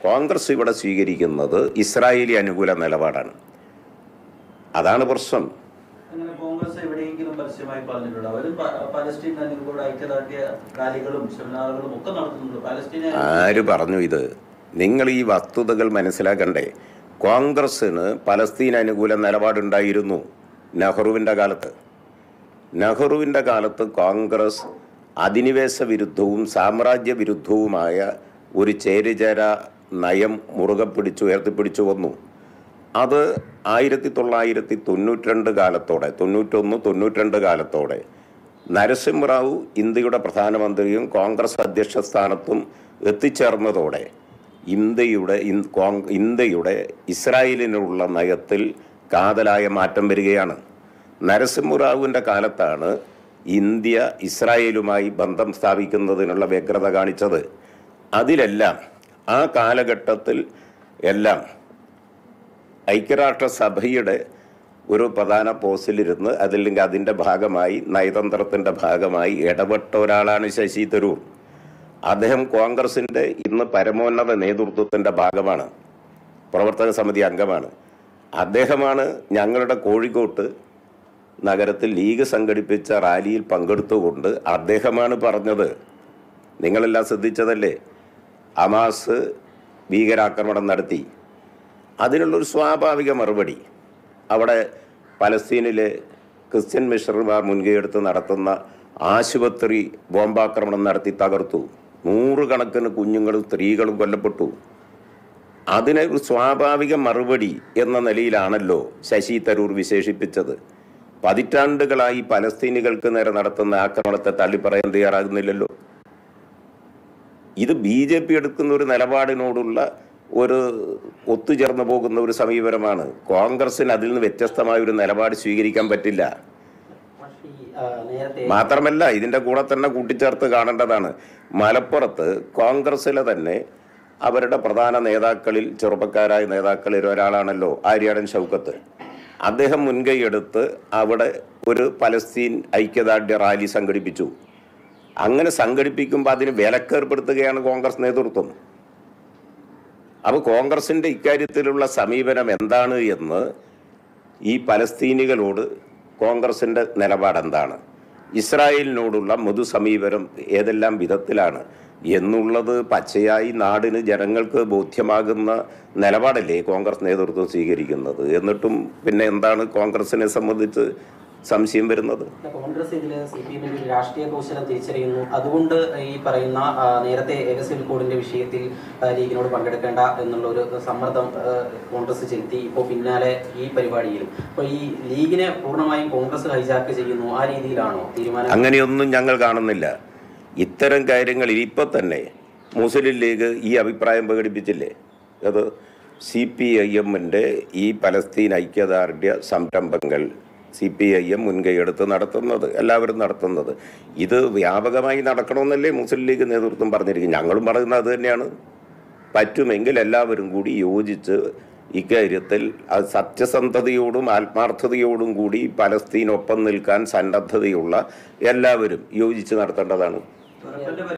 കോൺഗ്രസ് ഇവിടെ സ്വീകരിക്കുന്നത് ഇസ്രായേലി അനുകൂല നിലപാടാണ് അതാണ് പ്രശ്നം അങ്ങനെ കോൺഗ്രസ് എവിടെയെങ്കിലും പരസ്യമായി പറഞ്ഞിട്ടുണ്ട് അവരും പ- പലസ്തീൻ അനുകൂല ഐക്യദാർഢ്യ റാലികളും സെമിനാറുകളും ഒക്കെ നടത്തുന്നുണ്ട് പലസ്തീനെ ആര് പറഞ്ഞു ഇത് നിങ്ങൾ ഈ വസ്തുതകൾ മനസ്സിലാക്കണ്ടേ കോൺഗ്രസ്സിന് പലസ്തീൻ അനുകൂല നിലപാടുണ്ടായിരുന്നു നെഹ്റുവിൻ്റെ കാലത്ത് നെഹ്റുവിൻ്റെ കാലത്ത് കോൺഗ്രസ് അധിനിവേശ വിരുദ്ധവും സാമ്രാജ്യ വിരുദ്ധവുമായ ഒരു ചേരിചേര നയം മുറുകെ പിടിച്ചു ഉയർത്തിപ്പിടിച്ചു വന്നു അത് ആയിരത്തി തൊള്ളായിരത്തി തൊണ്ണൂറ്റിരണ്ട് കാലത്തോടെ തൊണ്ണൂറ്റൊന്ന് തൊണ്ണൂറ്റിരണ്ട് കാലത്തോടെ നരസിംഹറാവു ഇന്ത്യയുടെ പ്രധാനമന്ത്രിയും കോൺഗ്രസ് അധ്യക്ഷ സ്ഥാനത്തും എത്തിച്ചേർന്നതോടെ ഇന്ത്യയുടെ ഇൻ- കോൺ- ഇന്ത്യയുടെ ഇസ്രായേലിനുള്ള നയത്തിൽ കാതലായ മാറ്റം വരികയാണ് നരസിംഹറാവുവിൻ്റെ കാലത്താണ് ഇന്ത്യ ഇസ്രായേലുമായി ബന്ധം സ്ഥാപിക്കുന്നതിനുള്ള വ്യഗ്രത കാണിച്ചത് അതിലെല്ലാം ആ കാലഘട്ടത്തിൽ എല്ലാം ഐക്യരാഷ്ട്രസഭയുടെ ഒരു പ്രധാന പോസ്റ്റിലിരുന്ന് അതല്ലെങ്കിൽ അതിൻ്റെ ഭാഗമായി നയതന്ത്രത്തിൻ്റെ ഭാഗമായി ഇടപെട്ട ഒരാളാണ് ശശി തരൂർ അദ്ദേഹം കോൺഗ്രസിൻ്റെ ഇന്ന് പരമോന്നത നേതൃത്വത്തിൻ്റെ ഭാഗമാണ് പ്രവർത്തക സമിതി അംഗമാണ് അദ്ദേഹമാണ് ഞങ്ങളുടെ കോഴിക്കോട്ട് നഗരത്തിൽ ലീഗ് സംഘടിപ്പിച്ച റാലിയിൽ പങ്കെടുത്തുകൊണ്ട് അദ്ദേഹമാണ് പറഞ്ഞത് നിങ്ങളെല്ലാം ശ്രദ്ധിച്ചതല്ലേ ഹമാസ് ഭീകരാക്രമണം നടത്തി അതിനുള്ളൊരു സ്വാഭാവിക മറുപടി അവിടെ പലസ്തീനിലെ ക്രിസ്ത്യൻ മിഷണറിമാർ മുൻകൈയെടുത്ത് നടത്തുന്ന ആശുപത്രി ബോംബാക്രമണം നടത്തി തകർത്തു നൂറുകണക്കിന് കുഞ്ഞുങ്ങളും സ്ത്രീകളും കൊല്ലപ്പെട്ടു അതിനെ ഒരു സ്വാഭാവിക മറുപടി എന്ന നിലയിലാണല്ലോ ശശി തരൂർ വിശേഷിപ്പിച്ചത് പതിറ്റാണ്ടുകളായി പലസ്തീനികൾക്ക് നേരെ നടത്തുന്ന ആക്രമണത്തെ തള്ളിപ്പറയാൻ തയ്യാറാകുന്നില്ലല്ലോ ഇത് ബി ജെ പി എടുക്കുന്ന ഒരു നിലപാടിനോടുള്ള ഒരു ഒത്തുചേർന്ന് പോകുന്ന ഒരു സമീപനമാണ് കോൺഗ്രസിന് അതിൽ നിന്ന് വ്യത്യസ്തമായ ഒരു നിലപാട് സ്വീകരിക്കാൻ പറ്റില്ല പക്ഷേ ഈ, ആ, നേരത്തെ മാത്രമല്ല ഇതിന്റെ കൂടെ തന്നെ കൂട്ടിച്ചേർത്ത് കാണേണ്ടതാണ് മലപ്പുറത്ത് കോൺഗ്രസിലെ തന്നെ അവരുടെ പ്രധാന നേതാക്കളിൽ ചെറുപ്പക്കാരായ നേതാക്കളിൽ ഒരാളാണല്ലോ ആര്യാടൻ ഷൗക്കത്ത് അദ്ദേഹം മുൻകൈയെടുത്ത് അവിടെ ഒരു പലസ്തീൻ ഐക്യദാർഢ്യ റാലി സംഘടിപ്പിച്ചു അങ്ങനെ സംഘടിപ്പിക്കുമ്പോൾ അതിന് വിലക്കേർപ്പെടുത്തുകയാണ് കോൺഗ്രസ് നേതൃത്വം അപ്പോൾ കോൺഗ്രസിന്റെ ഇക്കാര്യത്തിലുള്ള സമീപനം എന്താണ് എന്ന് ഈ പലസ്തീനികളോട് കോൺഗ്രസിന്റെ നിലപാട് എന്താണ് ഇസ്രായേലിനോടുള്ള മൃദു സമീപനം ഏതെല്ലാം വിധത്തിലാണ് എന്നുള്ളത് പച്ചയായി നാടിന് ജനങ്ങൾക്ക് ബോധ്യമാകുന്ന നിലപാടല്ലേ കോൺഗ്രസ് നേതൃത്വം സ്വീകരിക്കുന്നത് എന്നിട്ടും പിന്നെ എന്താണ് കോൺഗ്രസിനെ സംബന്ധിച്ച് സംശയം വരുന്നത് കോൺഗ്രസ് ഇതിൽ സി പി എമ്മിന്റെ ഒരു രാഷ്ട്രീയ കൗശലം തിരിച്ചറിയുന്നു അതുകൊണ്ട് ഈ പറയുന്ന ആ, നേരത്തെ ഏകസിൽ കോഡിന്റെ വിഷയത്തിൽ ആ, ലീഗിനോട് പങ്കെടുക്കേണ്ട എന്നുള്ള ഒരു സമ്മർദ്ദം ആ, കോൺഗ്രസ് ചെലുത്തി ഇപ്പോൾ പിന്നാലെ ഈ പരിപാടിയിലും അപ്പോൾ ഈ ലീഗിനെ പൂർണ്ണമായും കോൺഗ്രസ് ഹൈജാക്ക് ചെയ്യുന്നു ആ രീതിയിലാണോ തീരുമാനം അങ്ങനെയൊന്നും ഞങ്ങൾ കാണുന്നില്ല ഇത്തരം കാര്യങ്ങളിൽ ഇപ്പം തന്നെ മുസ്ലിം ലീഗ് ഈ അഭിപ്രായം പ്രകടിപ്പിച്ചില്ലേ അത് സി പി ഐ എമ്മിൻ്റെ ഈ പലസ്തീൻ ഐക്യദാർഢ്യ സംരംഭങ്ങൾ സി പി ഐ എം മുൻകൈയെടുത്ത് നടത്തുന്നത് എല്ലാവരും നടത്തുന്നത് ഇത് വ്യാപകമായി നടക്കണമെന്നല്ലേ മുസ്ലിം ലീഗ് നേതൃത്വം പറഞ്ഞിരിക്കുന്നത് ഞങ്ങളും പറയുന്നത് അത് തന്നെയാണ് പറ്റുമെങ്കിൽ എല്ലാവരും കൂടി യോജിച്ച് ഇക്കാര്യത്തിൽ അത് സത്യസന്ധതയോടും ആത്മാർത്ഥതയോടും കൂടി പലസ്തീനൊപ്പം നിൽക്കാൻ സന്നദ്ധതയുള്ള എല്ലാവരും യോജിച്ച് നടത്തേണ്ടതാണ് തുറക്കലിന്റെ